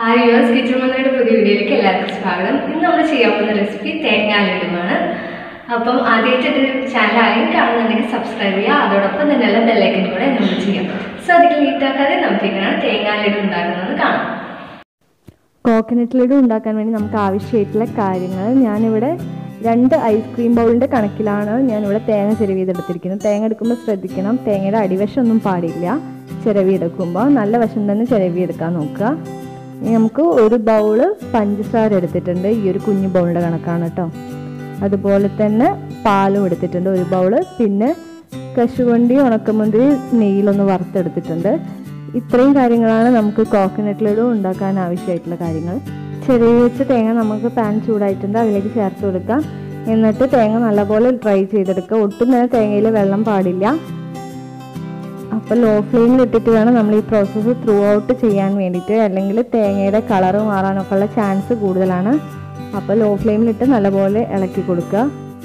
hi yours kitchen മന്ത്രയുടെ പുതിയ വീഡിയോയിലേക്ക് എല്ലാവർക്കും സ്വാഗതം ഇന്ന് നമ്മൾ ചെയ്യാൻ പോകുന്ന റെസിപ്പി തേങ്ങാലഡുമാണ് അപ്പം ആദ്യമായിട്ട് ചാനൽ ആരും കാണുന്നുണ്ടെങ്കിൽ സബ്സ്ക്രൈബ് ചെയ്യുക അതോടൊപ്പം തന്നെ എല്ലാ ബെല്ലൈക്കൻ കൂടെ നമ്മൾ ചെയ്യാം സോ അധികം ലീറ്റാക്കാതെ നമുക്ക് എങ്ങനെയാണ് തേങ്ങാലഡു ഉണ്ടാക്കുന്നത് കാണാം കോക്കനട്ട് ലഡു ഉണ്ടാക്കാൻ വേണ്ടി നമുക്ക് ആവശ്യമായിട്ടുള്ള കാര്യങ്ങൾ ഞാനിവിടെ രണ്ട് ഐസ്ക്രീം ബൗളിൻ്റെ കണക്കിലാണ് ഞാനിവിടെ തേങ്ങ ചിരവിയതെടുത്തിരിക്കുന്നത് തേങ്ങ എടുക്കുമ്പോൾ ശ്രദ്ധിക്കണം തേങ്ങയുടെ അടിവശം ഒന്നും പാടില്ല ചിരവിയെടുക്കുമ്പോൾ നല്ല വശം തന്നെ ചിരവിയെടുക്കാൻ നോക്കുക ഇനി നമുക്ക് ഒരു ബൗള് പഞ്ചസാര എടുത്തിട്ടുണ്ട് ഈ ഒരു കുഞ്ഞു ബൗളിൻ്റെ കണക്കാണ് കേട്ടോ അതുപോലെ തന്നെ പാലും എടുത്തിട്ടുണ്ട് ഒരു ബൗള് പിന്നെ കശുവണ്ടി ഉണക്കമുന്തിരി നെയ്യിലൊന്ന് വറുത്തെടുത്തിട്ടുണ്ട് ഇത്രയും കാര്യങ്ങളാണ് നമുക്ക് കോക്കനട്ട് ലഡു ഉണ്ടാക്കാൻ ആവശ്യമായിട്ടുള്ള കാര്യങ്ങൾ ചെറിയ വെച്ച് തേങ്ങ നമുക്ക് പാൻ ചൂടായിട്ടുണ്ട് അതിലേക്ക് ചേർത്ത് കൊടുക്കാം എന്നിട്ട് തേങ്ങ നല്ലപോലെ ഡ്രൈ ചെയ്തെടുക്കുക ഒട്ടും തന്നെ തേങ്ങയിൽ വെള്ളം പാടില്ല അപ്പോൾ ലോ ഫ്ലെയിമിൽ ഇട്ടിട്ട് വേണം നമ്മൾ ഈ പ്രോസസ്സ് ത്രൂ ഔട്ട് ചെയ്യാൻ വേണ്ടിയിട്ട് അല്ലെങ്കിൽ തേങ്ങയുടെ കളറ് മാറാനൊക്കെ ഉള്ള ചാൻസ് കൂടുതലാണ് അപ്പോൾ ലോ ഫ്ലെയിമിലിട്ട് നല്ലപോലെ ഇളക്കി കൊടുക്കുക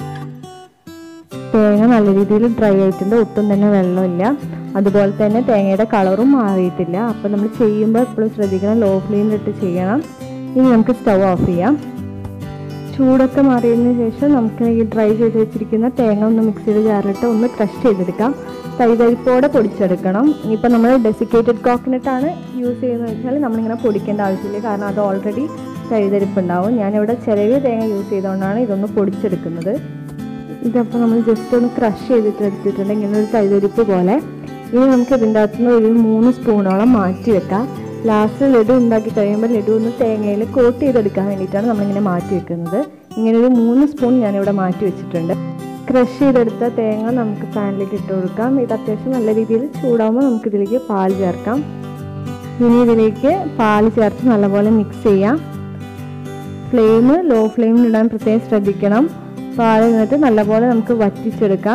തേങ്ങ നല്ല രീതിയിൽ ഡ്രൈ ആയിട്ടുണ്ട് ഒട്ടും തന്നെ വെള്ളമില്ല അതുപോലെ തന്നെ തേങ്ങയുടെ കളറും മാറിയിട്ടില്ല അപ്പോൾ നമ്മൾ ചെയ്യുമ്പോൾ എപ്പോഴും ശ്രദ്ധിക്കണം ലോ ഫ്ലെയിമിലിട്ട് ചെയ്യണം ഇനി നമുക്ക് സ്റ്റൗ ഓഫ് ചെയ്യാം ചൂടൊക്കെ മാറിയതിന് ശേഷം നമുക്ക് ഈ ഡ്രൈ ചെയ്ത് വെച്ചിരിക്കുന്ന തേങ്ങ ഒന്ന് മിക്സിയുടെ ജാറിലിട്ട് ഒന്ന് ക്രഷ് ചെയ്തെടുക്കാം തൈതരിപ്പോടെ പൊടിച്ചെടുക്കണം ഇനിയിപ്പോൾ നമ്മൾ ഡെസിക്കേറ്റഡ് കോക്കനട്ട് ആണ് യൂസ് ചെയ്യുന്നത് വെച്ചാൽ നമ്മളിങ്ങനെ പൊടിക്കേണ്ട ആവശ്യമില്ല കാരണം അത് ഓൾറെഡി തൈതരിപ്പുണ്ടാവും ഞാനിവിടെ ചെറിയ തേങ്ങ യൂസ് ചെയ്തുകൊണ്ടാണ് ഇതൊന്ന് പൊടിച്ചെടുക്കുന്നത് ഇതപ്പോൾ നമ്മൾ ജസ്റ്റ് ഒന്ന് ക്രഷ് ചെയ്തിട്ട് എടുത്തിട്ടുണ്ട് ഇങ്ങനെ ഒരു തൈതരിപ്പ് പോലെ ഇനി നമുക്ക് ഇതിൻ്റെ അകത്തുനിന്ന് ഒരു മൂന്ന് സ്പൂണോളം മാറ്റി വെക്കാം ലാസ്റ്റ് ലഡു ഉണ്ടാക്കി കഴിയുമ്പോൾ ലഡു ഒന്ന് തേങ്ങയിൽ കോട്ട് ചെയ്തെടുക്കാൻ വേണ്ടിയിട്ടാണ് നമ്മളിങ്ങനെ മാറ്റി വെക്കുന്നത് ഇങ്ങനെ ഒരു മൂന്ന് സ്പൂൺ ഞാനിവിടെ മാറ്റി വെച്ചിട്ടുണ്ട് ക്രഷ് ചെയ്തെടുത്ത തേങ്ങ നമുക്ക് പാനിലേക്ക് ഇട്ട് കൊടുക്കാം ഇത് അത്യാവശ്യം നല്ല രീതിയിൽ ചൂടാകുമ്പോൾ നമുക്ക് ഇതിലേക്ക് പാൽ ചേർക്കാം ഇനി ഇതിലേക്ക് പാൽ ചേർത്ത് നല്ലപോലെ മിക്സ് ചെയ്യാം ഫ്ലെയിം ലോ ഫ്ലെയിമിൽ ഇടാൻ പ്രത്യേകം ശ്രദ്ധിക്കണം പാൽ എന്നിട്ട് നല്ലപോലെ നമുക്ക് വറ്റിച്ചെടുക്കാം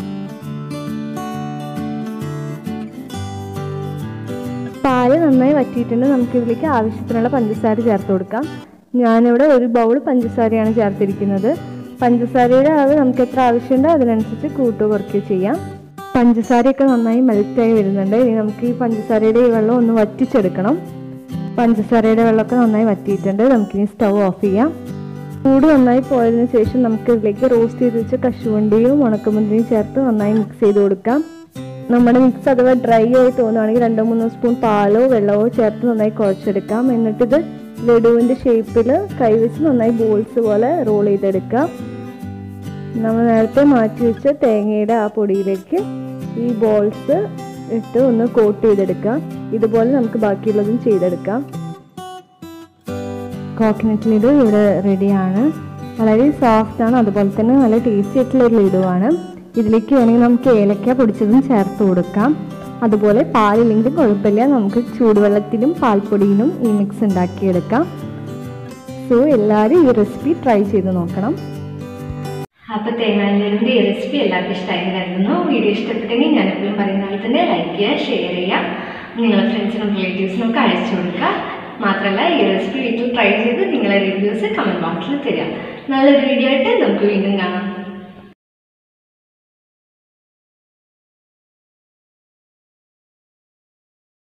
പാല് നന്നായി വറ്റിയിട്ടുണ്ട് നമുക്ക് ഇതിലേക്ക് ആവശ്യത്തിനുള്ള പഞ്ചസാര ചേർത്ത് കൊടുക്കാം ഞാനിവിടെ ഒരു ബൗൾ പഞ്ചസാരയാണ് ചേർത്തിരിക്കുന്നത് പഞ്ചസാരയുടെ അളവ് നമുക്ക് എത്ര ആവശ്യമുണ്ടോ അതിനനുസരിച്ച് കൂട്ടുക കുറയ്ക്കുകയോ ചെയ്യാം പഞ്ചസാരയൊക്കെ നന്നായി മെൽറ്റായി വരുന്നുണ്ട് ഇനി നമുക്ക് ഈ പഞ്ചസാരയുടെ ഈ വെള്ളം ഒന്ന് വറ്റിച്ചെടുക്കണം പഞ്ചസാരയുടെ വെള്ളമൊക്കെ നന്നായി വറ്റിയിട്ടുണ്ട് നമുക്കിനി സ്റ്റൗ ഓഫ് ചെയ്യാം ചൂട് നന്നായി പോയതിനു ശേഷം നമുക്ക് ഇതിലേക്ക് റോസ്റ്റ് ചെയ്ത് വെച്ച കശുവണ്ടിയും ഉണക്കമുന്തിരിയും ചേർത്ത് നന്നായി മിക്സ് ചെയ്ത് കൊടുക്കാം നമ്മുടെ മിക്സ് അഥവാ ഡ്രൈ ആയി തോന്നുകയാണെങ്കിൽ രണ്ടോ മൂന്നോ സ്പൂൺ പാലോ വെള്ളമോ ചേർത്ത് നന്നായി കുഴച്ചെടുക്കാം എന്നിട്ടിത് ലഡുവിൻ്റെ ഷേപ്പിൽ കൈവച്ച് നന്നായി ബോൾസ് പോലെ റോൾ ചെയ്തെടുക്കാം നമ്മൾ നേരത്തെ മാറ്റി വെച്ച തേങ്ങയുടെ ആ പൊടിയിലേക്ക് ഈ ബോൾസ് ഇട്ട് ഒന്ന് കോട്ട് ചെയ്തെടുക്കാം ഇതുപോലെ നമുക്ക് ബാക്കിയുള്ളതും ചെയ്തെടുക്കാം കോക്കനട്ട് ലഡു ഇവിടെ റെഡിയാണ് വളരെ സോഫ്റ്റ് ആണ് അതുപോലെ തന്നെ നല്ല ടേസ്റ്റി ആയിട്ടുള്ള ഒരു ലഡുവാണ് ഇതിലേക്ക് വേണമെങ്കിൽ നമുക്ക് ഏലക്ക പൊടിച്ചതും ചേർത്ത് കൊടുക്കാം അതുപോലെ പാലില്ലെങ്കിലും കുഴപ്പമില്ല നമുക്ക് ചൂടുവെള്ളത്തിലും പാൽപ്പൊടിയിലും ഈ മിക്സ് ഉണ്ടാക്കിയെടുക്കാം സോ എല്ലാവരും ഈ റെസിപ്പി ട്രൈ ചെയ്ത് നോക്കണം അപ്പോൾ തേങ്ങാലഡുവിൻ്റെ ഈ റെസിപ്പി എല്ലാവർക്കും ഇഷ്ടമായി കരുതുന്നു വീഡിയോ ഇഷ്ടപ്പെട്ടെങ്കിൽ ഞാൻ എപ്പോഴും പറയുന്ന പോലെ തന്നെ ലൈക്ക് ചെയ്യുക ഷെയർ ചെയ്യുക നിങ്ങളുടെ ഫ്രണ്ട്സിനും റിലേറ്റീവ്സിനും ഒക്കെ അയച്ചു കൊടുക്കുക മാത്രമല്ല ഈ റെസിപ്പി വീട്ടിൽ ട്രൈ ചെയ്ത് നിങ്ങളെ റിവ്യൂസ് കമൻറ്റ് ബോക്സിൽ തരിക നല്ലൊരു വീഡിയോ ആയിട്ട് നമുക്ക് വീണ്ടും കാണാം